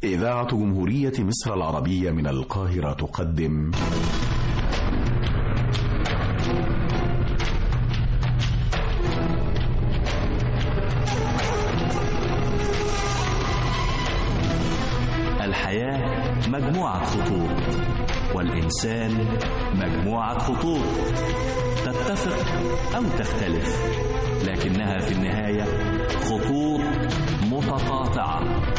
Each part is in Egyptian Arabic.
إذاعة جمهورية مصر العربية من القاهرة تقدم الحياة مجموعة خطوط والإنسان مجموعة خطوط تتفق أو تختلف لكنها في النهاية خطوط متقاطعة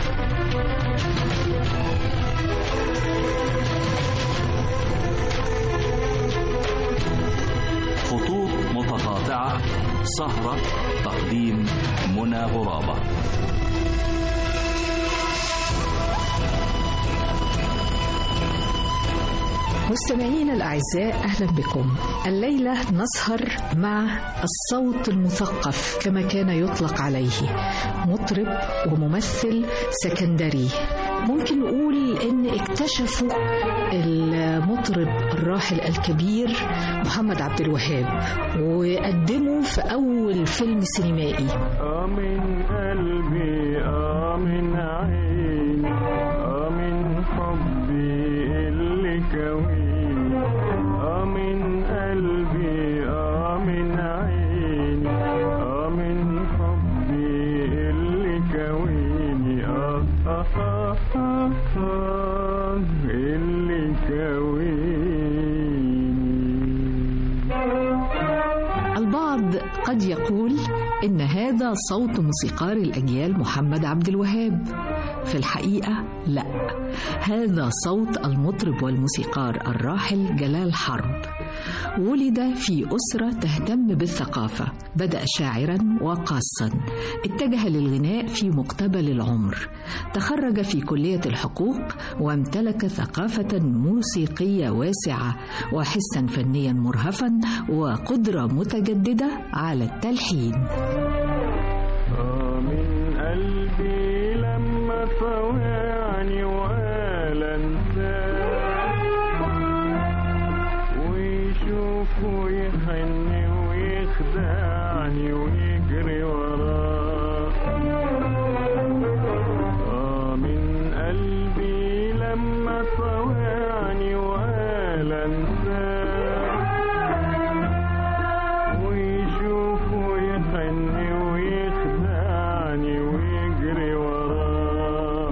خطوط متقاطعة سهرة تقديم منى غرابة مستمعينا الأعزاء أهلا بكم الليلة نسهر مع الصوت المثقف كما كان يطلق عليه مطرب وممثل سكندري ممكن نقول ان اكتشفوا المطرب الراحل الكبير محمد عبد الوهاب وقدموا في اول فيلم سينمائي آه من قلبي آه من عيني آه من حبي اللي كويني آه من قلبي آه من عيني آه من حبي اللي كويني آه آه آه آه, آه اللي كويني البعض قد يقول ان هذا صوت موسيقار الاجيال محمد عبد الوهاب في الحقيقه لا هذا صوت المطرب والموسيقار الراحل جلال حرب ولد في اسره تهتم بالثقافه بدا شاعرا وقاصا اتجه للغناء في مقتبل العمر تخرج في كليه الحقوق وامتلك ثقافه موسيقيه واسعه وحسا فنيا مرهفا وقدره متجدده على التلحين آه من قلبي لما فواني وقال انساه ويشوفه يحن ويخدعني ويجري وراه آه من قلبي لما فواني وقال انساه ويشوفه يحن ويخدعني ويجري وراه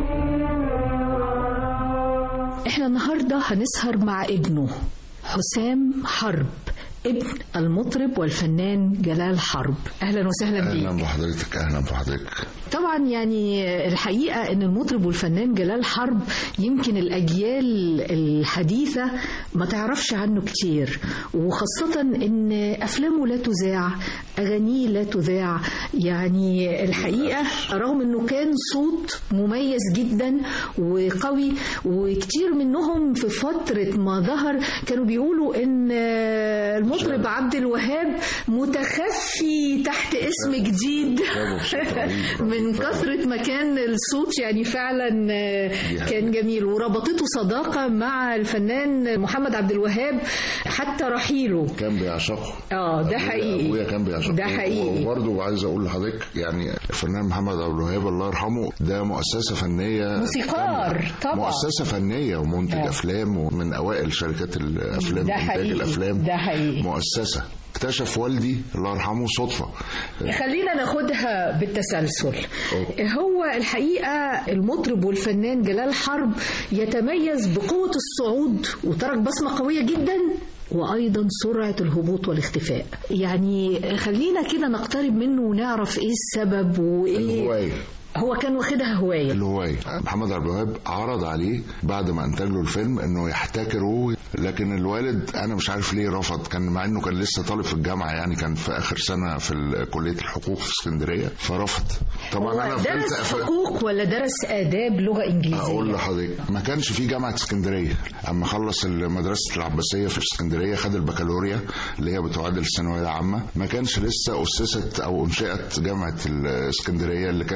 احنا النهارده هنسهر مع ابنه حسام حرب ابن المطرب والفنان جلال حرب اهلا وسهلا بيك اهلا بحضرتك اهلا بحضرتك طبعا يعني الحقيقه ان المطرب والفنان جلال حرب يمكن الاجيال الحديثه ما تعرفش عنه كتير وخاصه ان افلامه لا تذاع اغانيه لا تذاع يعني الحقيقه رغم انه كان صوت مميز جدا وقوي وكتير منهم في فتره ما ظهر كانوا بيقولوا ان المطرب عبد الوهاب متخفي تحت اسم جديد من كثرة ما كان الصوت يعني فعلا كان جميل وربطته صداقة مع الفنان محمد عبد الوهاب حتى رحيله كان بيعشقه اه ده أبويا- حقيقي ابويا كان بيعشقه ده حقيقي وبرضه عايز اقول لحضرتك يعني الفنان محمد عبد الوهاب الله يرحمه ده مؤسسه فنيه موسيقار كاملة. طبعا. مؤسسه فنيه ومنتج آه. افلام ومن اوائل شركات الافلام ده انتاج حقيقي الافلام ده حقيقي مؤسسه اكتشف والدي الله يرحمه صدفه خلينا ناخدها بالتسلسل أوكي. هو الحقيقة المطرب والفنان جلال حرب يتميز بقوة الصعود وترك بصمة قوية جدا وأيضا سرعة الهبوط والاختفاء يعني خلينا كده نقترب منه ونعرف إيه السبب وإيه الهوايه هو كان واخدها هواية الهواية محمد عبد الوهاب عرض عليه بعد ما انتج له الفيلم انه يحتكره لكن الوالد انا مش عارف ليه رفض كان مع انه كان لسه طالب في الجامعه يعني كان في اخر سنه في ال- كليه الحقوق في اسكندريه فرفض طبعا انا هو فضلت درس أف- حقوق ولا درس آداب لغة اقول إنجليزية لحضرتك ما كانش في جامعه اسكندريه اما خلص مدرسه العباسيه في اسكندريه خد البكالوريا اللي هي بتعادل الثانويه العامه ما كانش لسه اسست او انشئت جامعه الاسكندريه اللي كان اسمها جامعه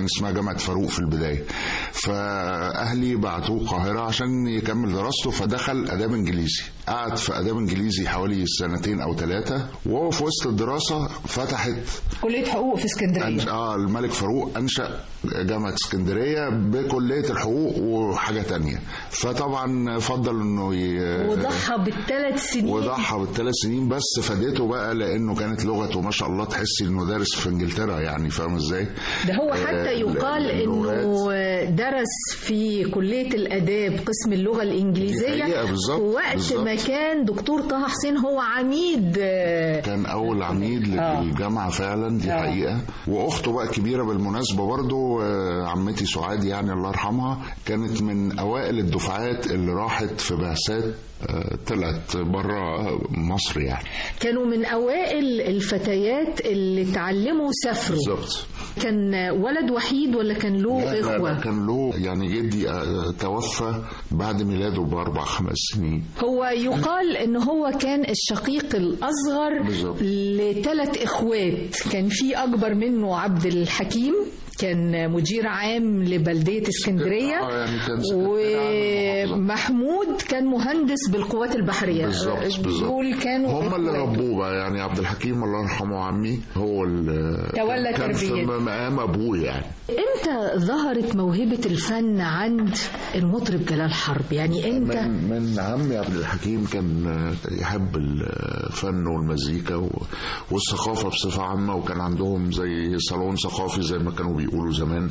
جامعه فاروق في البدايه فاهلي بعتوه القاهره عشان يكمل دراسته فدخل اداب انجليزي قعد في اداب انجليزي حوالي سنتين او ثلاثه وهو في وسط الدراسه فتحت كليه حقوق في اسكندريه أنش- اه الملك فاروق انشا جامعه اسكندريه بكليه الحقوق وحاجه تانية فطبعا فضل انه ي... وضحى بالثلاث سنين وضحى بالثلاث سنين بس فادته بقى لانه كانت لغته ما شاء الله تحسي انه دارس في انجلترا يعني فاهم ازاي؟ ده هو حتى آه، يقال انه اللغات. درس في كليه الاداب قسم اللغه دي الانجليزيه حقيقة بالظبط، وقت بالظبط. ما كان دكتور طه حسين هو عميد آه، كان اول عميد آه. للجامعه فعلا دي آه. حقيقه واخته بقى كبيره بالمناسبه برضو آه، عمتي سعاد يعني الله يرحمها كانت من اوائل الدفعات اللي راحت في بعثات آه، طلعت بره مصر يعني كانوا من اوائل الفتيات اللي اتعلموا سافروا بالظبط كان ولد وحيد ولا كان له لا، لا، لا، اخوه كان له يعني جدي آه، توفى بعد ميلاده باربع خمس سنين هو يقال ان هو كان الشقيق الاصغر بالظبط. لثلاث اخوات كان في اكبر منه عبد الحكيم كان مدير عام لبلديه اسكندريه آه، يعني كان سكرتير عام المحافظة. ومحمود كان مهندس بالقوات البحريه بالظبط بالظبط دول كانوا هم اللي إخوات. ربوه بقى يعني عبد الحكيم الله يرحمه عمي هو اللي تولى كان في تربيته. مقام ابوه يعني امتى ظهرت موهبه الفن عند المطرب جلال حرب يعني امتى من, من عمي عبد الحكيم كان يحب الفن والمزيكا و- والثقافة بصفة عامة وكان عندهم زي صالون ثقافي زي ما كانوا بيقولوا زمان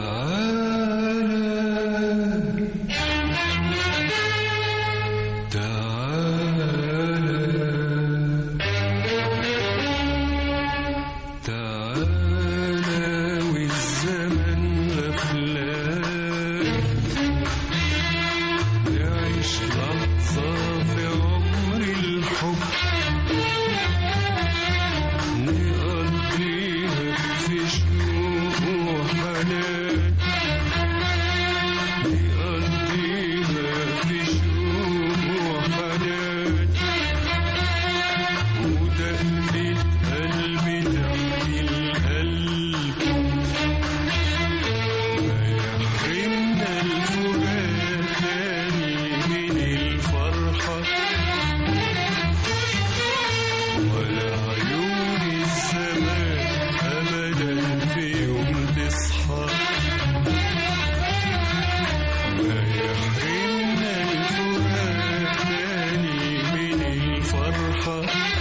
تعالى والزمن غفلان نعيش لحظة في عمر الحب نقضيها في شوق وحنان نقضيها في شوق وحنان ودقة قلبي تحكي القلب ما يحرمنا الفؤاد تاني من الفرحة ولا عيون الزمان أبدا في يوم تصحى ما يحرمنا الفؤاد تاني من الفرحة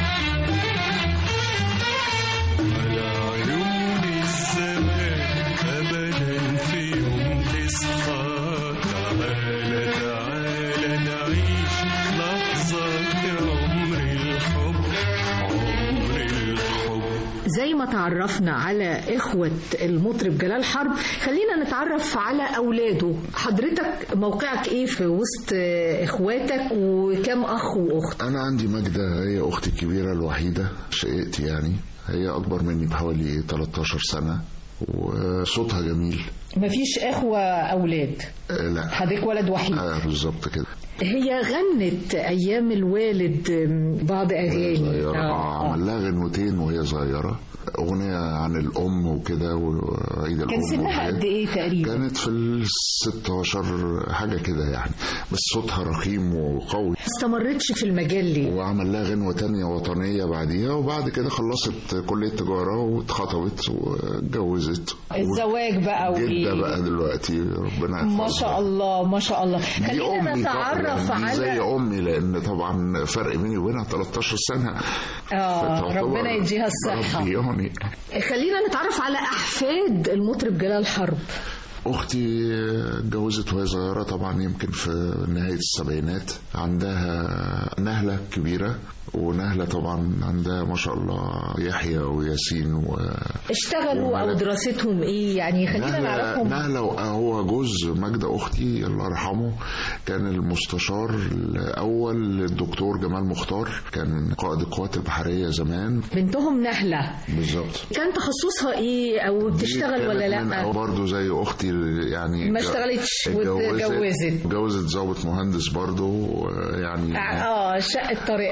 على عيون الزمان أبدا في يوم تصحى تعالى تعالى نعيش لحظة عمر الحب عمر الحب زي ما تعرفنا على إخوة المطرب جلال حرب خلينا نتعرف على أولاده حضرتك موقعك إيه في وسط إخواتك وكم أخ وأخت أنا عندي ماجدة هي أختي الكبيرة الوحيدة شقيقتي يعني هي أكبر مني بحوالي 13 سنة وصوتها جميل مفيش إخوة أولاد آه، لا حضرتك ولد وحيد آه بالظبط كده هي غنت أيام الوالد بعض أغاني صغيرة آه، آه. آه. عمل لها غنوتين وهي صغيرة أغنية عن الأم وكده وعيد الأم كان سنها وحاجات. قد إيه تقريبا كانت في ال 16 حاجة كده يعني بس صوتها رخيم وقوي ما استمرتش في المجال ليه وعمل لها غنوة تانية وطنية بعديها وبعد كده خلصت كلية تجارة واتخطبت واتجوزت الزواج بقى جدة وال... بقى دلوقتي ربنا يحفظها ما شاء الله ما شاء الله دي خلينا أمي نتعرف طبعا دي زي على أمي لأن طبعا فرق بيني وبينها 13 سنة آه فتعتبر ربنا يديها الصحة ربياني خلينا نتعرف على أحفاد المطرب جلال حرب اختي اتجوزت وهي صغيره طبعا يمكن في نهايه السبعينات عندها نهله كبيره ونهله طبعا عندها ما شاء الله يحيى وياسين و اشتغلوا أو وملك. دراستهم إيه يعني خلينا نهله نعرفهم نهله هو جوز ماجده اختي الله يرحمه كان المستشار الاول للدكتور جمال مختار كان قائد القوات البحريه زمان بنتهم نهلة بالظبط كان تخصصها إيه أو بتشتغل ولا لأ برضه زي اختي يعني ما اشتغلتش اتجوزت واتجوزت اتجوزت ضابط مهندس برضه يعني اه شقة طريقها اه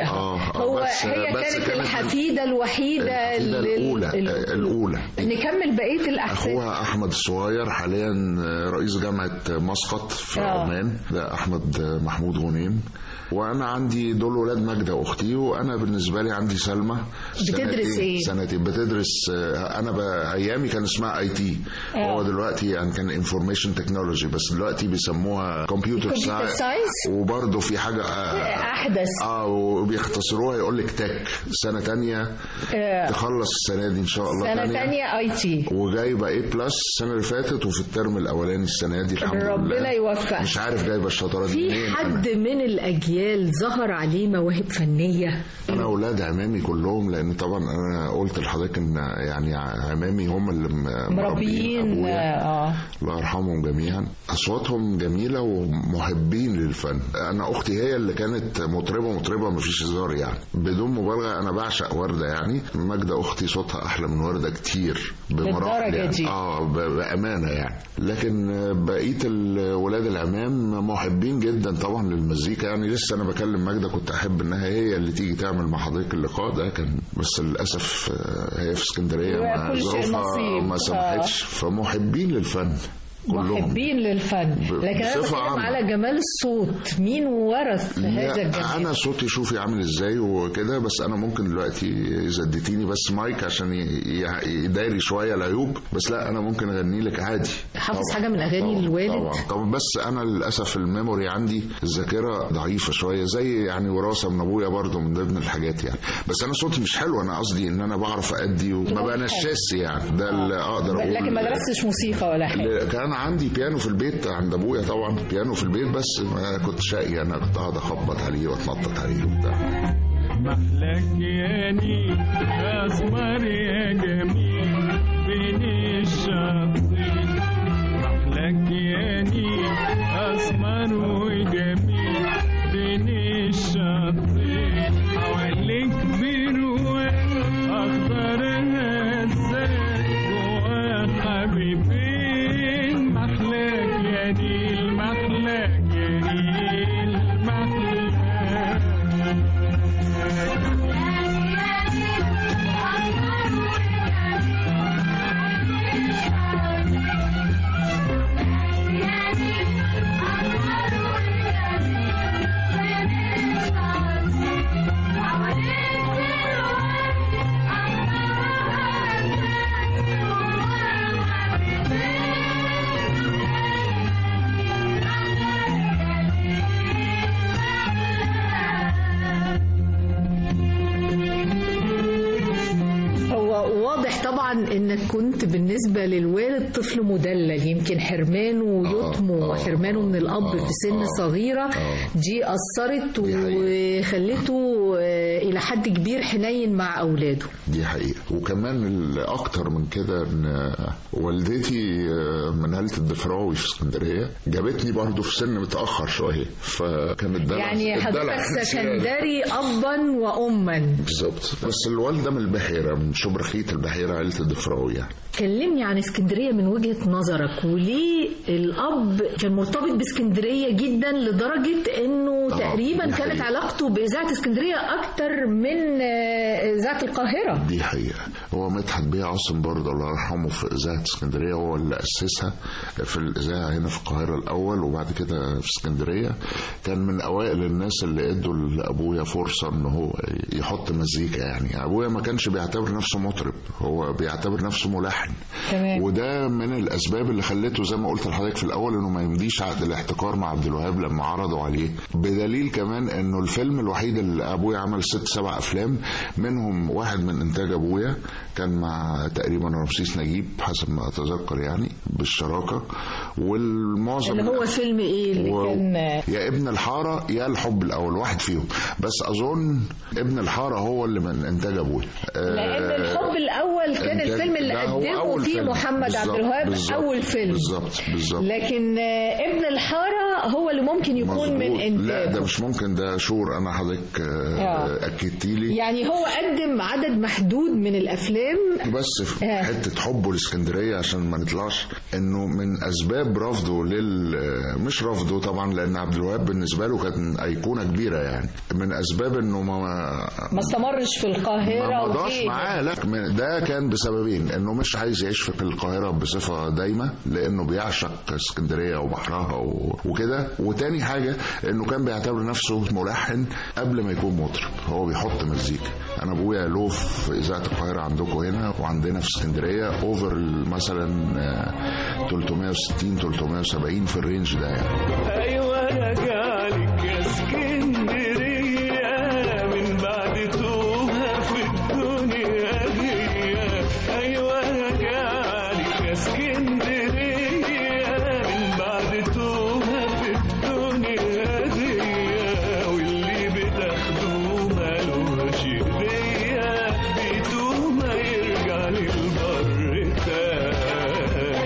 هو بس- هي بس كانت الحفيدة الوحيدة الحفيدة لل- الأولى ال- الأولى نكمل بقية الأحفاد اخوها احمد الصغير حاليا رئيس جامعه مسقط في آه. عمان ده احمد محمود غنيم وانا عندي دول ولاد ماجده اختي وانا بالنسبه لي عندي سلمى بتدرس سنتين- إيه؟ سنتين بتدرس آه، انا ب- ايامي كان اسمها اي تي آه. هو دلوقتي يعني كان انفورميشن تكنولوجي بس دلوقتي بيسموها كمبيوتر Computer ساينس science؟ وبرضه في حاجه آه، أحدث اه وبيختصروها يقول لك تك سنه تانية آه. تخلص السنه دي ان شاء الله سنة تانية. تانية اي تي وجايبه ايه بلس السنه اللي فاتت وفي الترم الاولاني السنه دي الحمد لله ربنا يوفقك. مش عارف جايبه الشطاره دي في منين حد من الأجيال ظهر عليه مواهب فنية انا اولاد عمامي كلهم لان طبعا انا قلت لحضرتك ان يعني عمامي هم اللي م- مربيين ابويا اه الله يرحمهم جميعا اصواتهم جميله ومحبين للفن انا اختي هي اللي كانت مطربه مطربه مفيش هزار يعني بدون مبالغه انا بعشق ورده يعني ماجده اختي صوتها احلى من ورده كتير بمراحل للدرجة يعني. دي. اه ب- بامانه يعني لكن بقيه الولاد العمام محبين جدا طبعا للمزيكا يعني لسه انا بكلم ماجده كنت احب انها هي اللي تيجي تعمل مع حضرتك اللقاء ده كان بس للاسف آه، هي في اسكندريه ما وكل شيء ظروفها نصيب. ما سمحتش فمحبين للفن كلهم محبين للفن ب- لكن انا بصفة بتكلم عامة. على جمال الصوت مين ورث هذا لا الجمال انا صوتي شوفي عامل ازاي وكده بس انا ممكن دلوقتي اذا اديتيني بس مايك عشان ي- ي- يداري شويه العيوب بس لا انا ممكن اغني لك عادي حافظ طبعاً. حاجة من أغاني طبعاً. الوالد؟ طبعا طبعا بس انا للاسف الميموري عندي الذاكره ضعيفه شويه زي يعني وراثه من ابويا برضو من ضمن الحاجات يعني بس انا صوتي مش حلو انا قصدي ان انا بعرف ادي وما بنشاس يعني ده اللي اقدر اقول لكن ما درستش موسيقى ولا حاجة اللي كان عندي بيانو في البيت عند ابويا طبعا بيانو في البيت بس ما كنت شقي انا كنت قاعد اخبط عليه واتنطط عليه وبتاع محلك يا نيل اسمر يا جميل بين الشاطئين محلك يا نيل اسمر وجميل بين الشاطئين حواليك بروق اخضر هزاك جوا حبيبين محلك يا نيل محلك يا نيل محلك هو واضح طبعا انك كنت بالنسبه للوالد طفل مدلل يمكن حرمانه ويتمه آه، وحرمانه من الاب آه، في سن آه، صغيره آه. دي اثرت دي حقيقة. وخلته آه، الى حد كبير حنين مع اولاده دي حقيقة وكمان الأكتر من كده إن والدتي منهلة الدفراوي في اسكندرية جابتني برضو في سن متأخر شوية فكان الدلع يعني الدلع حضرتك زيادة. سكندري ابا واما بالظبط بس الوالدة من البحيرة من شبرخيت البحيرة عيلة الدفراوي يعني كلمني عن اسكندريه من وجهه نظرك وليه الاب كان مرتبط باسكندريه جدا لدرجه انه آه، تقريبا دي كانت حقيقة. علاقته باذاعه اسكندريه اكتر من آه، اذاعه القاهره دي حقيقة هو مدحت بيه عاصم برضه الله يرحمه في إذاعة اسكندرية هو اللي أسسها في الإذاعة هنا في القاهرة الأول وبعد كده في اسكندرية كان من أوائل الناس اللي ادوا لأبويا فرصة إن هو يحط مزيكا يعني أبويا ما كانش بيعتبر نفسه مطرب هو بيعتبر نفسه ملحن تمام. وده من الأسباب اللي خلته زي ما قلت لحضرتك في الأول إنه ما يمديش عقد الاحتكار مع عبد الوهاب لما عرضوا عليه بدليل كمان إنه الفيلم الوحيد اللي أبويا عمل ست سبع أفلام منهم واحد من إنتاج أبويا كان مع تقريبا رمسيس نجيب حسب ما أتذكر يعني بالشراكة والمعظم اللي هو فيلم ايه اللي و- كان يا ابن الحارة يا الحب الأول واحد فيهم بس أظن ابن الحارة هو اللي من إنتاج أبويا لان الحب الاول كان إنتاج- الفيلم اللي ده هو قدمه أول فيه فيلم. محمد عبد بالظبط، الوهاب بالظبط، اول فيلم بالظبط بالظبط لكن آه، ابن الحاره هو اللي ممكن يكون من مظبوط. لا ده انتاجه مش ممكن ده شور انا حضرتك آه. آه، اكدتي لي يعني هو قدم عدد محدود من الافلام بس في آه. حته حبه لاسكندريه عشان ما نطلعش انه من اسباب رفضه لل مش رفضه طبعا لان عبد الوهاب بالنسبه له كانت ايقونه كبيره يعني من اسباب انه ما ما استمرش في القاهره ما مضاش وجه. معاه لا من- ده كان بسببين انه مش عايز يعيش في القاهره بصفه دايمه لانه بيعشق اسكندريه وبحرها و- وكده وتاني حاجه انه كان بيعتبر نفسه ملحن قبل ما يكون مطرب هو بيحط مزيكا انا ابويا له في اذاعه القاهره عندكم هنا وعندنا في اسكندريه اوفر مثلا آه، 360 370 في الرينج ده يعني ايوه رجعلك يا اسكندريه من بعد توها في الدنيا دي ايوه رجعلك يا اسكندريه من بعد توها في الدنيا دي واللي بتاخدوه مالوش ايديا بيتوه ما يرجع للبر تاني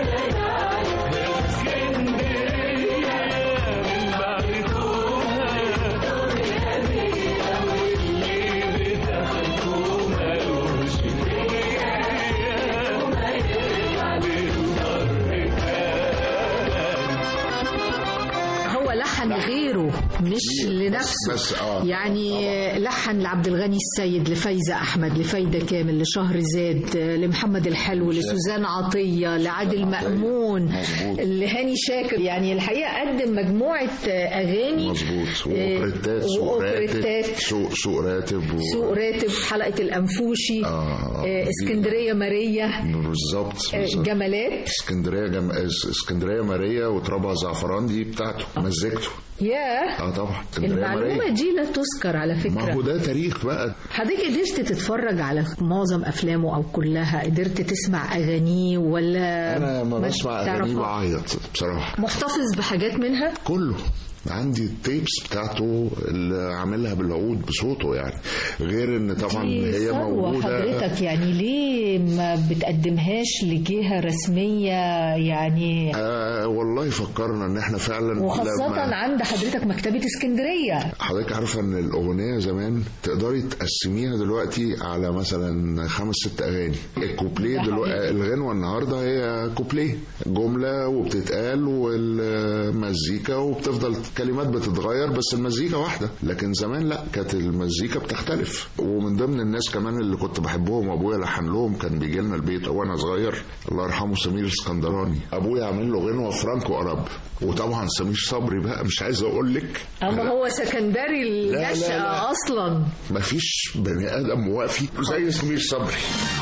هو لحن لغيره مش لنفسه بس آه. يعني لحن لعبد الغني السيد لفايزة أحمد لفايدة كامل لشهر زاد لمحمد الحلو لسوزان عطية لعادل مأمون مظبوط. لهاني شاكر يعني الحقيقة قدم مجموعة أغاني مظبوط آه، واوبريتات سوق راتب وأوبريتات سوق سوق راتب و... سوق راتب حلقة الأنفوشي آه، آه، دي- اسكندرية مارية بالظبط آه، بالظبط. جمالات اسكندريه جم... اس- اسكندريه ماريا وترابها زعفران دي بتاعته مزجته ياه اه طبعا اسكندريه المعلومة ماريا دي لا تذكر على ما فكرة هو ده تاريخ بقى حضرتك قدرت تتفرج على معظم افلامه او كلها قدرت تسمع اغانيه ولا انا ما بسمع اغاني تعرفها؟ بعيط بصراحه محتفظ بحاجات منها كله عندي التيبس بتاعته اللي عاملها بالعود بصوته يعني غير ان طبعا دي هي ثروة موجوده حضرتك يعني ليه ما بتقدمهاش لجهة رسمية يعني آه والله فكرنا ان احنا فعلا وخاصة لما عند حضرتك مكتبة اسكندرية حضرتك عارفه ان الاغنيه زمان تقدري تقسميها دلوقتي على مثلا خمس ست اغاني الكوبليه ده دلوقتي حقيقي. الغنوه النهارده هي كوبليه جمله وبتتقال والمزيكا وبتفضل كلمات بتتغير بس المزيكا واحده لكن زمان لا كانت المزيكا بتختلف ومن ضمن الناس كمان اللي كنت بحبهم ابويا لحن لهم كان بيجي لنا البيت وانا صغير الله يرحمه سمير اسكندراني ابويا عامل له غنوه فرانكو اراب وطبعا سمير صبري بقى مش عايز اقول لك اما هو سكندري لا، لا، النشأة لا. اصلا مفيش بني ادم موافي زي سمير صبري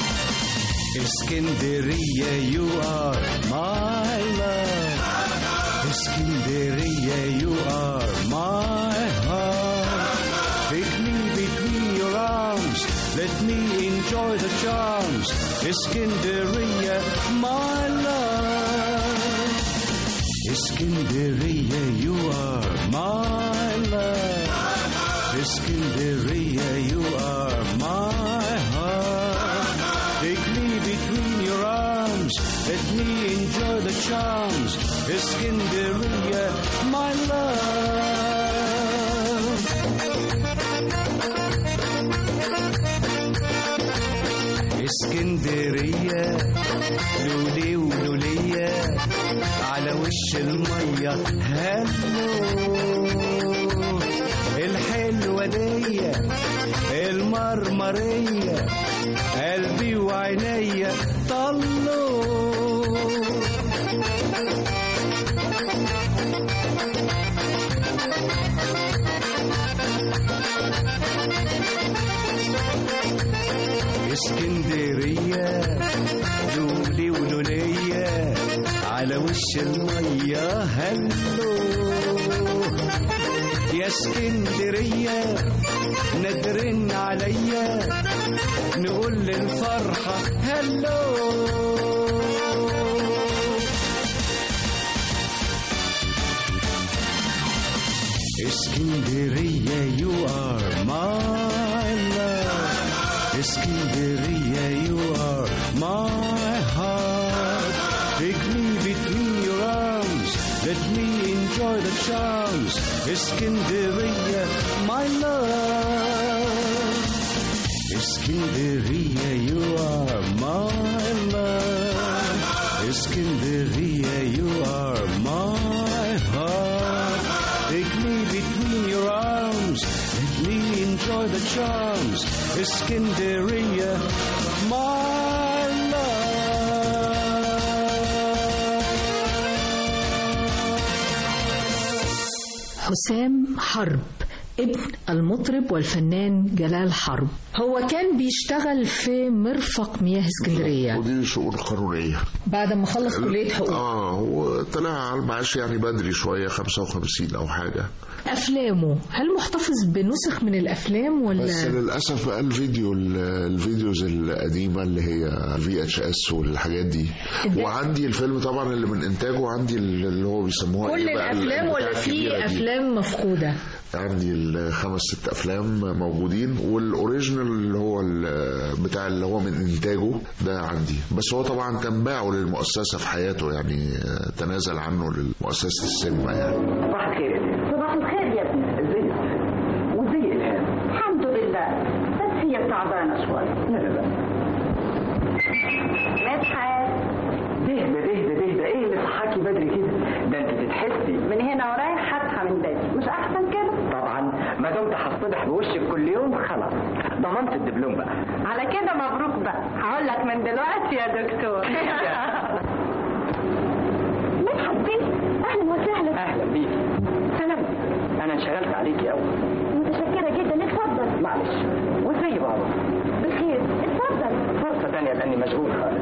اسكندرية you are my love اسكندرية you are my heart Take me between your arms Let me enjoy the charms اسكندرية my love اسكندرية you are my love اسكندرية you are my heart Take me between your arms Let me enjoy the charms اسكندرية my love اسكندرية لولي ولولية على وش المية هلو الحلوة دي المرمرية قلبي وعينيا طلوا اسكندرية لولي ولولية على وش المية هلو يا اسكندرية نادرين عليا نقول للفرحة هلو اسكندرية you are my love اسكندرية you are my heart Take me between your arms Let me enjoy the charms. Iskinderia, my love. Iskinderia, you are my love. Iskinderia, you are my heart. Take me between your arms. Let me enjoy the charms. Iskinderia, my حسام حرب ابن المطرب والفنان جلال حرب هو كان بيشتغل في مرفق مياه اسكندرية ودي شؤون قانونيه بعد ما خلص كلية حقوق اه هو طلع على المعاش يعني بدري شويه 55 او حاجه أفلامه هل محتفظ بنسخ من الأفلام بس ولا للاسف بقى الفيديو الفيديوز القديمه اللي هي في اتش اس والحاجات دي ده- وعندي الفيلم طبعا اللي من انتاجه وعندي اللي هو بيسموها كل إيه بقى الأفلام البتاع ولا في الكبيرة دي. أفلام مفقودة عندي الخمس ست افلام موجودين والاوريجينال اللي هو ال- بتاع اللي هو من انتاجه ده عندي بس هو طبعا كان باعه للمؤسسه في حياته يعني آه، تنازل عنه لمؤسسه السينما يعني صباح الخير يا ابني صباح الخير يا ابني ازيك وازاي الهام الحمد لله بس هي تعبانه شوي لا لا لا مدحت دهدة دهدة دهدة ايه اللي صحاكي بدري كده ده انت تتحسي من هنا ورايح هصحى من بيتي مش احسن كده طبعا ما دمت هصطبح بوشك كل يوم خلاص ضمنت الدبلوم بقى على كده مبروك بقى هقول لك من دلوقتي يا دكتور مدحت بيه اهلا وسهلا اهلا بيكي سلام انا انشغلت عليكي قوي متشكره جدا اتفضل معلش وازاي بابا بخير اتفضل فرصة تانية لاني مشغول خالص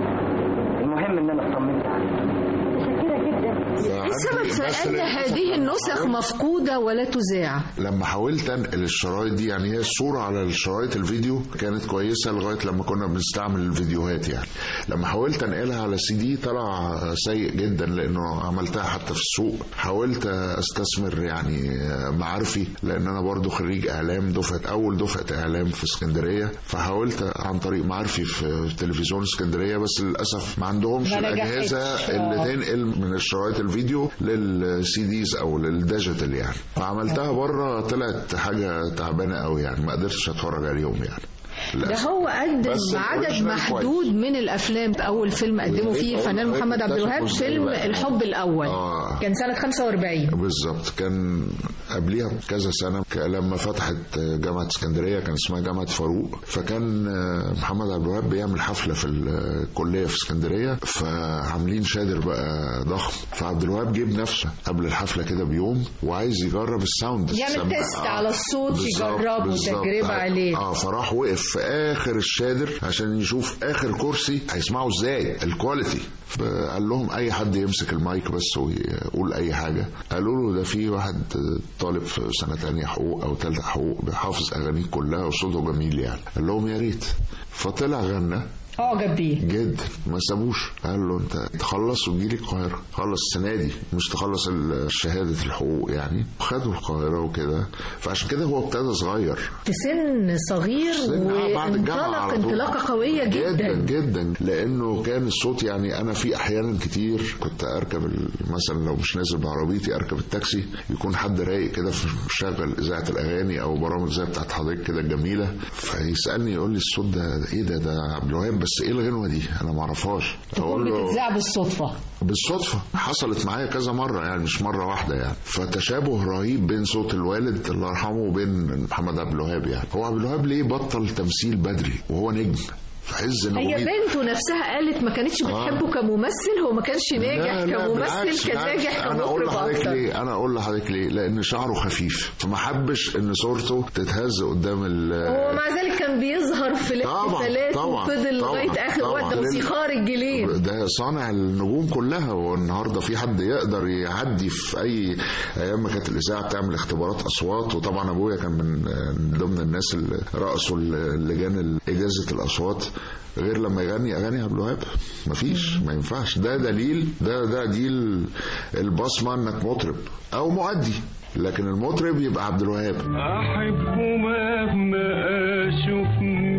المهم ان انا اطمنت عليكي متشكره جدا السبب بس في أن للأسف هذه لما النسخ حاولت- مفقودة ولا تذاع لما حاولت انقل الشرايط دي يعني هي الصوره على الشرايط الفيديو كانت كويسه لغايه لما كنا بنستعمل الفيديوهات يعني لما حاولت انقلها على سي دي طلع سيء جدا لانه عملتها حتى في السوق حاولت استثمر يعني معارفي لان انا برضو خريج اعلام دفعه اول دفعه اعلام في اسكندريه فحاولت عن طريق معارفي في تلفزيون اسكندريه بس للاسف ما عندهمش ما الاجهزه نجحتش. اللي آه. تنقل من الشرايط الفيديو للسي ديز او للديجيتال يعني فعملتها بره طلعت حاجه تعبانه قوي يعني ما قدرتش اتفرج عليهم يعني ده للأسف. هو قدم بس عدد الأوريجينال محدود كويس. من الافلام اول فيلم قدمه فيه الفنان محمد عبد الوهاب اكتشفوا إزاي فيلم بقى. الحب الاول آه. كان سنه 45 بالظبط كان قبليها بكذا سنه ك- لما فتحت جامعه اسكندريه كان اسمها جامعه فاروق فكان محمد عبد الوهاب بيعمل حفله في الكليه في اسكندريه فعاملين شادر بقى ضخم فعبد الوهاب جيب نفسه قبل الحفله كده بيوم وعايز يجرب الساوند يعمل السماعة. تيست على الصوت بالظبط، يجربه بالظبط. تجربة عليه. اه فراح وقف في اخر الشادر عشان يشوف اخر كرسي هيسمعوا ازاي الكواليتي قال لهم اي حد يمسك المايك بس ويقول اي حاجه قالوا له ده في واحد طالب في سنه تانية حقوق او ثالثه حقوق بيحافظ اغانيه كلها وصوته جميل يعني قال لهم يا ريت فطلع غنى اعجب بيه جدا ما سابوش قال له انت تخلص وتجيلي القاهره خلص السنه دي مش تخلص ال- شهاده الحقوق يعني خدوا القاهره وكده فعشان كده هو ابتدى صغير في سن صغير سن- آه، بعد الجامعة وانطلق على طول. انطلاقه قويه جدا جدا جدا لانه كان الصوت يعني انا في احيانا كتير كنت اركب ال- مثلا لو مش نازل بعربيتي اركب التاكسي يكون حد رايق كده في- مشغل اذاعه الاغاني او برامج زي بتاعت حضرتك كده الجميله فيسالني يقول لي الصوت ده ايه ده ده عبد الوهاب بس ايه الغنوه دي انا ما اعرفهاش تكون بتتذاع بالصدفه بالصدفة حصلت معايا كذا مرة يعني مش مرة واحدة يعني فتشابه رهيب بين صوت الوالد الله يرحمه وبين محمد عبد الوهاب يعني هو عبد الوهاب ليه بطل تمثيل بدري وهو نجم في عز هي نجومية بنته نفسها قالت ما كانتش بتحبه كممثل هو ما كانش ناجح لا، لا، كممثل بالعكس، كان بالعكس. ناجح انا اقول كمطرب لحضرتك اكتر ليه انا اقول لحضرتك ليه لان شعره خفيف فما حبش ان صورته تتهز قدام ال ومع ذلك كان بيظهر في طبعاً، الاحتفالات طبعاً، وفضل طبعاً، لغايه اخر طبعاً. وقت ده لل- موسيقار الجيلين ده صانع النجوم كلها والنهارده في حد يقدر يعدي في اي ايام ما كانت الاذاعه بتعمل اختبارات اصوات وطبعا ابويا كان من من ضمن الناس اللي رأسوا اللجان اجازه الاصوات غير لما يغني اغاني عبد الوهاب مفيش ما ينفعش ده دليل ده ده دي ال- البصمه انك مطرب او مؤدي لكن المطرب يبقى عبد الوهاب أحبه مهما أشوف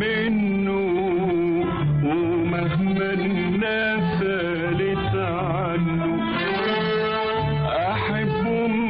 منه ومهما الناس قالت عنه أحبه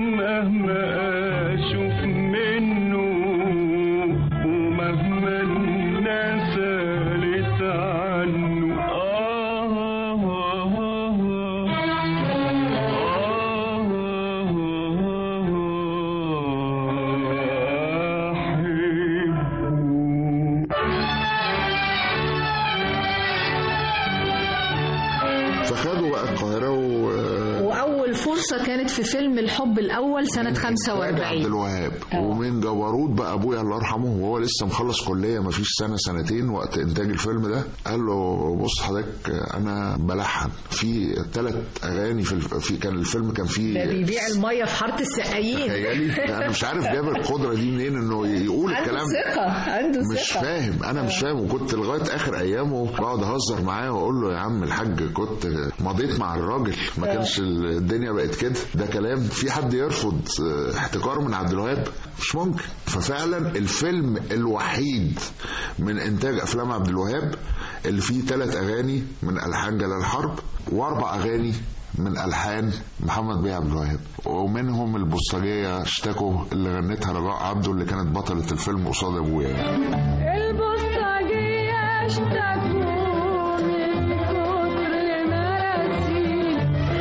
القصة كانت في فيلم الحب الأول سنة عبد 45 الوهاب ومن جبروت بقى ابويا الله يرحمه وهو لسه مخلص كليه ما فيش سنه سنتين وقت انتاج الفيلم ده قال له بص حضرتك انا بلحن في ثلاث اغاني في, الف... في كان الفيلم كان فيه ده بيبيع المية في حارة السقايين تخيلي انا مش عارف جاب القدره دي منين انه يقول عنده الكلام ثقة عنده مش ثقة فاهم انا مش فاهم وكنت لغايه اخر ايامه بقعد اهزر معاه واقول له يا عم الحاج كنت مضيت مع الراجل ما كانش الدنيا بقت كده ده كلام في حد يرفض اه، احتكار من عبد الوهاب مش ممكن ففعلا الفيلم الوحيد من انتاج افلام عبد الوهاب اللي فيه ثلاث اغاني من الحان جلال حرب واربع اغاني من الحان محمد بيه عبد الوهاب ومنهم البوسطجيه اشتكوا اللي غنتها رجاء عبده اللي كانت بطله الفيلم قصاد ابويا يعني. البوسطجية اشتكوا من كتر مراسيل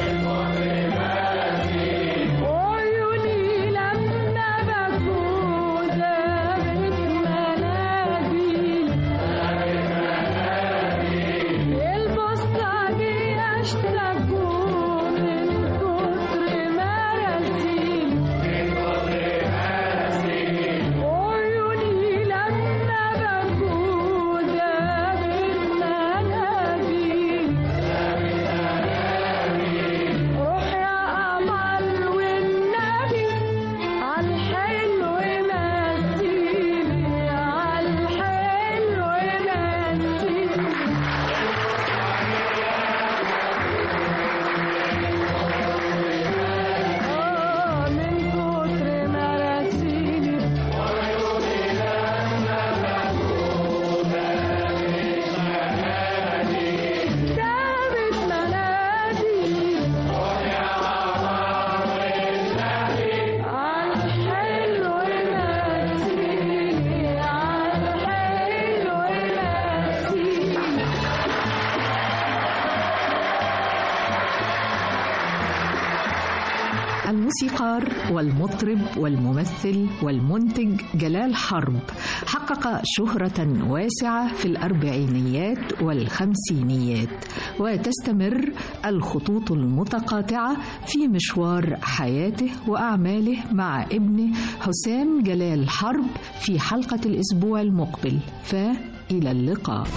وعيوني لما بكوا ذابت مناديل البوسطجية اشتكوا من كتر مراسيل وعيوني لما بكوا ذابت مناديل روح يا قمر والنبي عالحلو مثيلي عالحلو مثيلي آه من كتر مراسيلي ذابت مناديلي عالحلو مثيلي عالحلو مثيلي الموسيقار والمطرب والممثل والمنتج جلال حرب حقق شهرة واسعة في الأربعينيات والخمسينيات وتستمر الخطوط المتقاطعة في مشوار حياته وأعماله مع ابنه حسام جلال حرب في حلقة الأسبوع المقبل فإلى اللقاء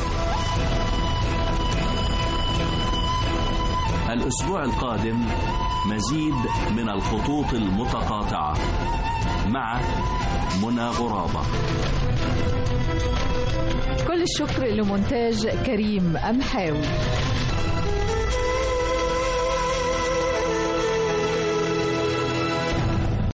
الأسبوع القادم مزيد من الخطوط المتقاطعة مع منى غرابة كل الشكر لمونتاج كريم أمحاوي